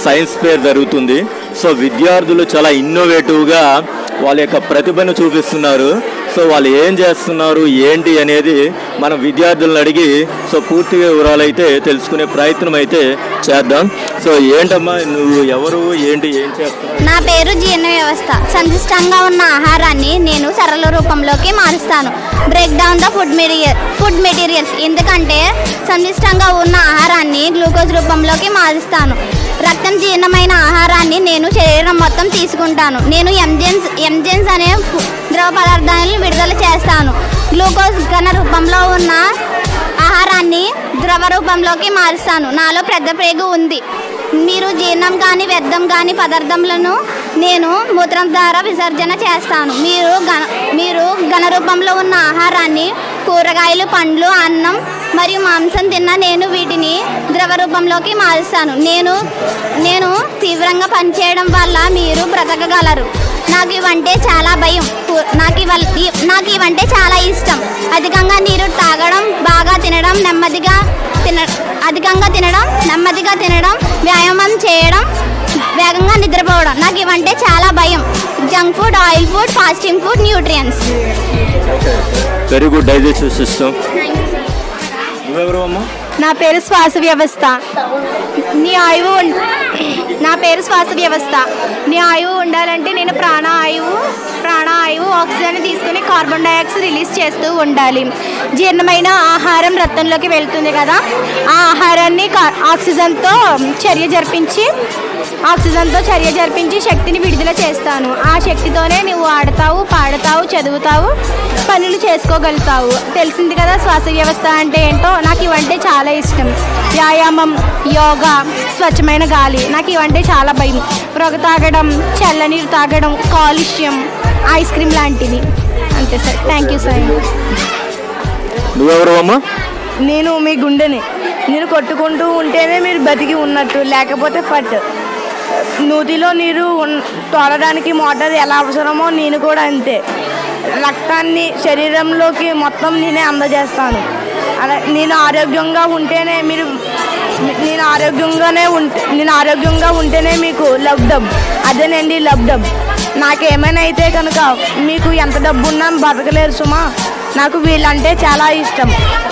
science fair జరుగుతుంది so విద్యార్థులు చాలా ఇన్నోవేటివ్గా వాళ్ళ యొక్క ప్రతిభను చూపిస్తున్నారు సో వాళ్ళు ఏం చేస్తున్నారు ఏంటి అనేది మనం విద్యార్థులను అడిగి సో పూర్తిగా వివరాలు అయితే తెలుసుకునే ప్రయత్నం అయితే చేద్దాం సో ఏంటమ్మా నువ్వు ఎవరు ఏంటి ఏం చేస్తున్నావు నా పేరు జీర్ణ వ్యవస్థ సంక్లిష్టంగా ఉన్న ఆహారాన్ని నేను సరళ రూపంలోకి మారుస్తాను break down the food material food materials ఎందుకంటే సంక్లిష్టంగా ఉన్న ఆహారాన్ని గ్లూకోజ్ రూపంలోకి మారుస్తాను రక్తం జీర్ణమైన ఆహారాన్ని నేను శరీరం మొత్తం తీసుకుంటాను నేను ఎంజెన్స్ ఎంజెన్స్ అనే ఫు- ద్రవ పదార్థాలను విడుదల చేస్తాను గ్లూకోజ్ ఘన రూపంలో ఉన్న ఆహారాన్ని ద్రవ రూపంలోకి మారుస్తాను నాలో పెద్ద ప్రేగు ఉంది మీరు జీర్ణం కాని వ్యర్థం కాని పదార్థములను నేను మూత్రం ద్వారా విసర్జన చేస్తాను మీరు ఘన మీరు ఘన రూపంలో ఉన్న ఆహారాన్ని కూరగాయలు పండ్లు అన్నం మరియు మాంసం తిన్న నేను వీటిని ద్రవ రూపంలోకి మారుస్తాను నేను నేను తీవ్రంగా పనిచేయడం వల్ల మీరు బ్రతకగలరు నాకు ఇవంటే చాలా భయం కూ- నాకు ఇవ నాకు ఇవంటే చాలా ఇష్టం అధికంగా నీరు తాగడం బాగా తినడం నెమ్మదిగా తిన అధికంగా తినడం నెమ్మదిగా తినడం వ్యాయామం చేయడం వేగంగా నిద్రపోవడం నాకు ఇవంటే చాలా భయం junk food oil food fasting food nutrients very good digestive system నువ్వెవరు అమ్మా నా పేరు శ్వాస వ్యవస్థ నీ ఆయువు ఉం- నా పేరు శ్వాస వ్యవస్థ నీ ఆయువు ఉండాలంటే నేను ప్రాణ ఆయువు ప్రాణ ఆయువు ఆక్సిజన్ తీసుకుని కార్బన్ డైఆక్సైడ్ రిలీజ్ చేస్తూ ఉండాలి జీర్ణమైన ఆహారం రక్తంలోకి వెళ్తుంది కదా ఆ ఆహారాన్ని కా- ఆక్సిజన్తో చర్య జరిపించి ఆక్సిజన్తో చర్య జరిపించి శక్తిని విడుదల చేస్తాను ఆ శక్తితోనే నువ్వు ఆడతావు పాడతావు చదువుతావు పనులు చేసుకోగలుగుతావు తెలిసింది కదా శ్వాస వ్యవస్థ అంటే ఏంటో నాకు ఇవంటే చాలా ఇష్టం వ్యాయామం యోగా స్వచ్ఛమైన గాలి నాకు ఇవంటే చాలా భయం పొగ తాగడం చల్లనీరు తాగడం కాలుష్యం ఐస్ క్రీమ్ లాంటివి అంతే సార్ థ్యాంక్ యూ సార్ నువ్వెవరు అమ్మా నేను మీ గుండెని నేను కొట్టుకుంటూ ఉంటేనే మీరు బతికి ఉన్నట్టు లేకపోతే ఫట్ నూతిలో నీరు ఉన్- తోలడానికి మోటార్ ఎలా అవసరమో నేను కూడా అంతే రక్తాన్ని శరీరంలోకి మొత్తం నేనే అందజేస్తాను అలా నేను ఆరోగ్యంగా ఉంటేనే మీరు నేను ఆరోగ్యంగానే ఉంటే నేను ఆరోగ్యంగా ఉంటేనే మీకు లవ్ డబ్ అదేనండి లవ్ డబ్ నాకేమైనా అయితే కనుక మీకు ఎంత డబ్బు ఉన్నా బతకలేరు సుమా నాకు వీళ్ళంటే చాలా ఇష్టం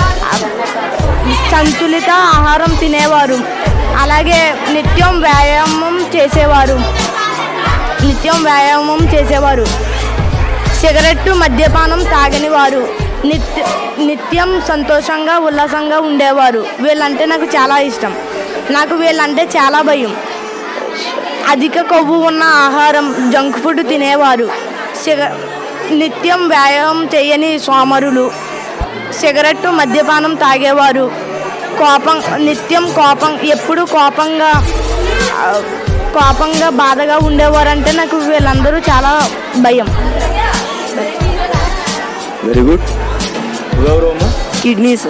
సంతులిత ఆహారం తినేవారు అలాగే నిత్యం వ్యాయామం చేసేవారు నిత్యం వ్యాయామం చేసేవారు సిగరెట్టు మద్యపానం తాగని వారు నిత్య నిత్యం సంతోషంగా ఉల్లాసంగా ఉండేవారు వీళ్ళంటే నాకు చాలా ఇష్టం నాకు వీళ్ళంటే చాలా భయం అధిక కొవ్వు ఉన్న ఆహారం జంక్ ఫుడ్ తినేవారు సిగ నిత్యం వ్యాయామం చేయని సోమరులు సిగరెట్టు మద్యపానం తాగేవారు కోపం నిత్యం కోపం ఎప్పుడు కోపంగా ఆ, కోపంగా బాధగా ఉండేవారంటే నాకు వీళ్ళందరూ చాలా భయం వెరీ గుడ్ నువ్వెవరు అమ్మా కిడ్నీస్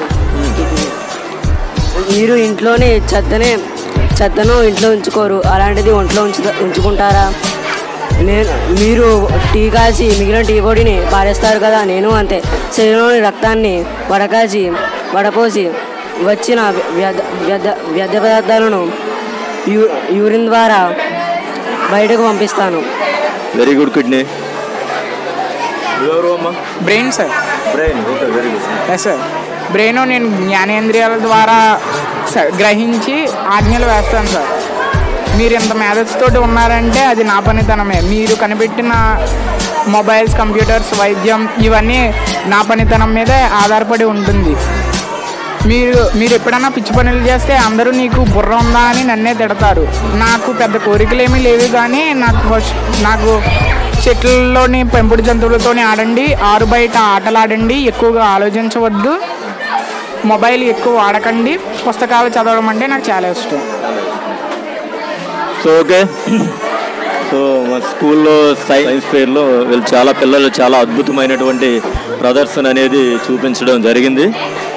మీరు ఇంట్లోనే చెత్తనే చెత్తను ఇంట్లో ఉంచుకోరు అలాంటిది ఒంట్లో ఉంచు ఉంచుకుంటారా నేను మీరు టీ కాసి మిగిలిన టీ పొడిని పారేస్తారు కదా నేను అంతే శరీరంలోని రక్తాన్ని వడకాసి వడపోసి వచ్చిన వ్యర్థ వ్యర్థ వ్యర్థ పదార్థాలను యూ యూరిన్ ద్వారా బయటకు పంపిస్తాను వెరీ గుడ్ కిడ్నీ నువ్వెవరు అమ్మా brain sir brain okay very good yes sir brain నేను జ్ఞానేంద్రియాల ద్వారా స- గ్రహించి ఆజ్ఞలు వేస్తాను సార్ మీరు ఇంత మేధస్సుతోటి ఉన్నారంటే అది నా పనితనమే మీరు కనిపెట్టిన మొబైల్స్ కంప్యూటర్స్ వైద్యం ఇవన్నీ నా పనితనం మీదే ఆధారపడి ఉంటుంది మీరు మీరు ఎప్పుడైనా పిచ్చి పనులు చేస్తే అందరూ నీకు బుర్ర ఉందా అని నన్నే తిడతారు నాకు పెద్ద కోరికలు ఏమీ లేవు కానీ నాకు ఫస్ట్ నాకు చెట్లలోని పెంపుడు జంతువులతోని ఆడండి ఆరు బయట ఆటలు ఆడండి ఎక్కువగా ఆలోచించవద్దు మొబైల్ ఎక్కువ వాడకండి పుస్తకాలు చదవడం అంటే నాకు చాలా ఇష్టం సో ఓకే సో మా స్కూల్లో సైన్స్ ఫేర్లో వీళ్ళు చాలా పిల్లలు చాలా అద్భుతమైనటువంటి ప్రదర్శన అనేది చూపించడం జరిగింది